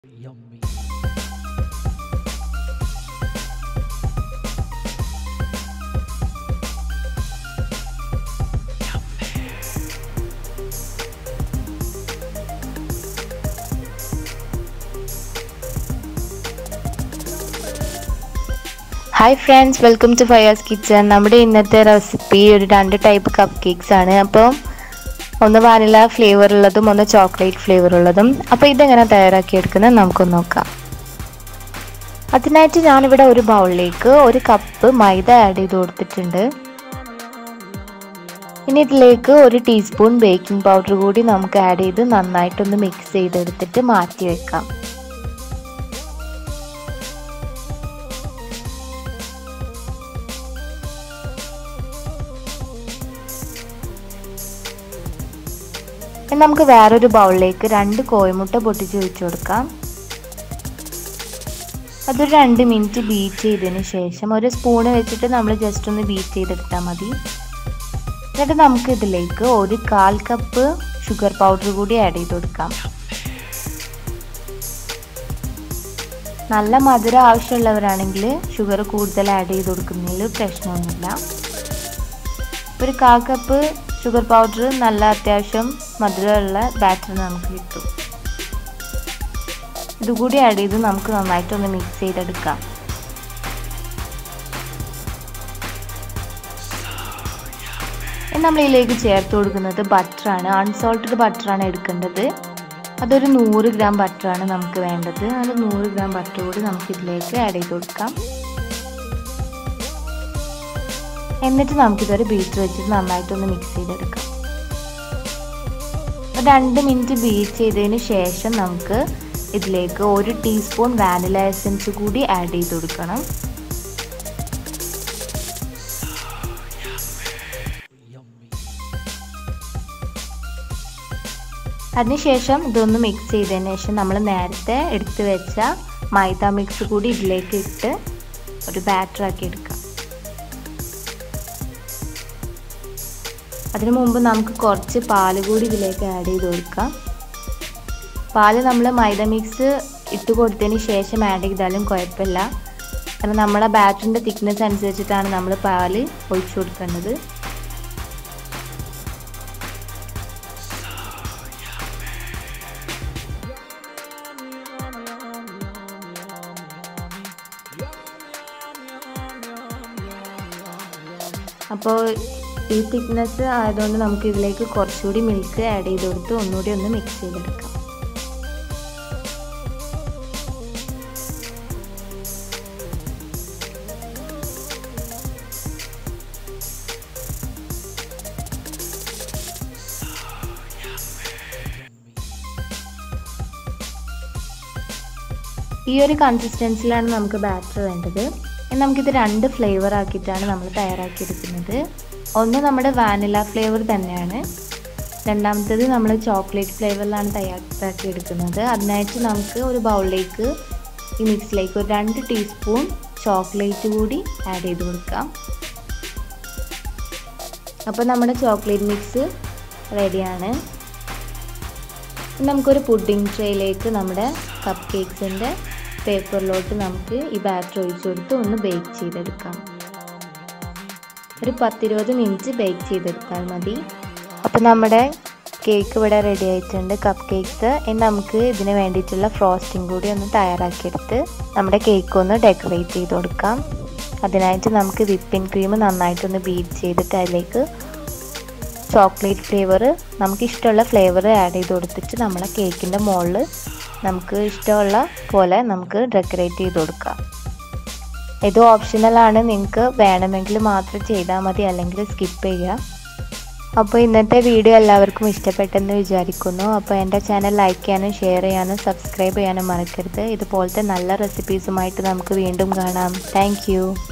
Yummy. Hi friends welcome to Fayas kitchen നമ്മുടെ ഇന്നത്തെ recipe ഒരു രണ്ട് ടൈപ്പ് കപ്പ് കേക്ക്സ് ആണ് അപ്പോൾ ഒന്ന് വാനില ഫ്ലേവർ ഉള്ളതും ഒന്ന് ചോക്ലേറ്റ് ഫ്ലേവർ ഉള്ളതും അപ്പോൾ ഇതെങ്ങനെ തയ്യാറാക്കി എടുക്കുന്നത് നമുക്കൊന്ന് നോക്കാം അതിനായിട്ട് ഞാനിവിടെ ഒരു ബൗളിലേക്ക് ഒരു കപ്പ് മൈദ ആഡ് ചെയ്ത് കൊടുത്തിട്ടുണ്ട് ഇനി ഇതിലേക്ക് ഒരു ടീസ്പൂൺ ബേക്കിംഗ് പൗഡർ കൂടി നമുക്ക് ആഡ് ചെയ്ത് നന്നായിട്ടൊന്ന് മിക്സ് ചെയ്തെടുത്തിട്ട് മാറ്റി വെക്കാം ഇനി നമുക്ക് വേറൊരു ബൗളിലേക്ക് രണ്ട് കോഴിമുട്ട പൊട്ടിച്ച് വെച്ച് കൊടുക്കാം അതൊരു രണ്ട് മിനിറ്റ് ബീറ്റ് ചെയ്തതിന് ശേഷം ഒരു സ്പൂണ് വെച്ചിട്ട് നമ്മൾ ജസ്റ്റ് ഒന്ന് ബീറ്റ് ചെയ്തെടുത്താൽ മതി എന്നിട്ട് നമുക്ക് ഇതിലേക്ക് ഒരു കാൽ കപ്പ് ഷുഗർ പൗഡർ കൂടി ആഡ് ചെയ്ത് കൊടുക്കാം നല്ല മധുരം ആവശ്യമുള്ളവരാണെങ്കിൽ ഷുഗർ കൂടുതൽ ആഡ് ചെയ്ത് കൊടുക്കുന്നതിൽ പ്രശ്നമൊന്നുമില്ല ഒരു കാൽ കപ്പ് ഷുഗർ പൗഡർ നല്ല അത്യാവശ്യം മധുരമുള്ള ബാറ്റർ നമുക്ക് കിട്ടും ഇതുകൂടി ആഡ് ചെയ്ത് നമുക്ക് നന്നായിട്ടൊന്ന് മിക്സ് ചെയ്തെടുക്കാം നമ്മൾ ഇതിലേക്ക് ചേർത്ത് കൊടുക്കുന്നത് ബട്ടറാണ് അൺസോൾട്ടഡ് ബട്ടറാണ് എടുക്കേണ്ടത് അതൊരു നൂറ് ഗ്രാം ബട്ടറാണ് നമുക്ക് വേണ്ടത് അത് നൂറ് ഗ്രാം ബട്ടർ കൂടി നമുക്ക് ഇതിലേക്ക് ആഡ് ചെയ്ത് കൊടുക്കാം എന്നിട്ട് നമുക്കിതൊരു ബീറ്റർ വെച്ചിട്ട് നന്നായിട്ടൊന്ന് മിക്സ് ചെയ്തെടുക്കാം രണ്ട് മിനിറ്റ് ബീറ്റ് ചെയ്തതിന് ശേഷം നമുക്ക് ഇതിലേക്ക് ഒരു ടീസ്പൂൺ വാനില എസൻസ് കൂടി ആഡ് ചെയ്ത് കൊടുക്കണം Yummy. അതിനുശേഷം ഇതൊന്ന് മിക്സ് ചെയ്തതിന് ശേഷം നമ്മൾ നേരത്തെ എടുത്തു വെച്ച മൈദ മിക്സ് കൂടി ഇതിലേക്ക് ഇട്ട് ഒരു ബാറ്റർ ആക്കി എടുക്കാം അതിനു മുമ്പ് നമുക്ക് കുറച്ച് പാല് കൂടി ഇതിലേക്ക് ആഡ് ചെയ്ത് കൊടുക്കാം പാല് നമ്മൾ മൈദ മിക്സ് ഇട്ട് കൊടുത്തതിന് ശേഷം ആഡ് ചെയ്താലും കുഴപ്പമില്ല കാരണം നമ്മളെ ബാറ്ററിൻ്റെ തിക്നെസ് അനുസരിച്ചിട്ടാണ് നമ്മൾ പാല് ഒഴിച്ചു കൊടുക്കേണ്ടത് അപ്പോൾ ഈ തിക്നെസ് ആയതുകൊണ്ട് നമുക്ക് ഇതിലേക്ക് കുറച്ചുകൂടി മിൽക്ക് ആഡ് ചെയ്ത് കൊടുത്ത് ഒന്നുകൂടി ഒന്ന് മിക്സ് ചെയ്തെടുക്കാം ഈ ഒരു കൺസിസ്റ്റൻസിലാണ് നമുക്ക് ബാറ്റർ വേണ്ടത് നമുക്കിത് രണ്ട് ഫ്ലേവർ ആക്കിയിട്ടാണ് നമ്മൾ തയ്യാറാക്കിയെടുക്കുന്നത് ഒന്ന് നമ്മുടെ വാനില ഫ്ലേവർ തന്നെയാണ് രണ്ടാമത്തേത് നമ്മൾ ചോക്ലേറ്റ് ഫ്ലേവറിലാണ് തയ്യാറാക്കി എടുക്കുന്നത് അതിനായിട്ട് നമുക്ക് ഒരു ബൗളിലേക്ക് ഈ മിക്സിലേക്ക് ഒരു രണ്ട് ടീസ്പൂൺ ചോക്ലേറ്റ് കൂടി ആഡ് ചെയ്ത് കൊടുക്കാം അപ്പോൾ നമ്മുടെ ചോക്ലേറ്റ് മിക്സ് റെഡിയാണ് നമുക്കൊരു പുഡിംഗ് ട്രേയിലേക്ക് നമ്മുടെ കപ്പ് കേക്ക്സിൻ്റെ പേപ്പറിലോട്ട് നമുക്ക് ഈ ബാറ്റർ ഒഴിച്ചു കൊടുത്ത് ഒന്ന് ബേക്ക് ചെയ്തെടുക്കാം ഒരു പത്തിരുപത് മിനിറ്റ് ബേക്ക് ചെയ്തെടുത്താൽ മതി അപ്പോൾ നമ്മുടെ കേക്ക് ഇവിടെ റെഡി ആയിട്ടുണ്ട് കപ്പ് കേക്ക്സ് ഇനി നമുക്ക് ഇതിന് വേണ്ടിയിട്ടുള്ള ഫ്രോസ്റ്റിംഗ് കൂടി ഒന്ന് തയ്യാറാക്കിയെടുത്ത് നമ്മുടെ കേക്ക് ഒന്ന് ഡെക്കറേറ്റ് ചെയ്ത് കൊടുക്കാം അതിനായിട്ട് നമുക്ക് വിപ്പിംഗ് ക്രീം നന്നായിട്ടൊന്ന് ബീറ്റ് ചെയ്തിട്ട് അതിലേക്ക് ചോക്ലേറ്റ് ഫ്ലേവർ നമുക്ക് ഇഷ്ടമുള്ള ഫ്ലേവർ ആഡ് ചെയ്ത് കൊടുത്തിട്ട് നമ്മളെ കേക്കിൻ്റെ മുകളിൽ നമുക്ക് ഇഷ്ടമുള്ള പോലെ നമുക്ക് ഡെക്കറേറ്റ് ചെയ്ത് കൊടുക്കാം ഇത് ഓപ്ഷണലാണ് നിങ്ങൾക്ക് വേണമെങ്കിൽ മാത്രം ചെയ്താൽ മതി അല്ലെങ്കിൽ സ്കിപ്പ് ചെയ്യുക അപ്പോൾ ഇന്നത്തെ വീഡിയോ എല്ലാവർക്കും ഇഷ്ടപ്പെട്ടെന്ന് വിചാരിക്കുന്നു അപ്പോൾ എൻ്റെ ചാനൽ ലൈക്ക് ചെയ്യാനും ഷെയർ ചെയ്യാനും സബ്സ്ക്രൈബ് ചെയ്യാനും മറക്കരുത് ഇതുപോലത്തെ നല്ല റെസിപ്പീസുമായിട്ട് നമുക്ക് വീണ്ടും കാണാം താങ്ക്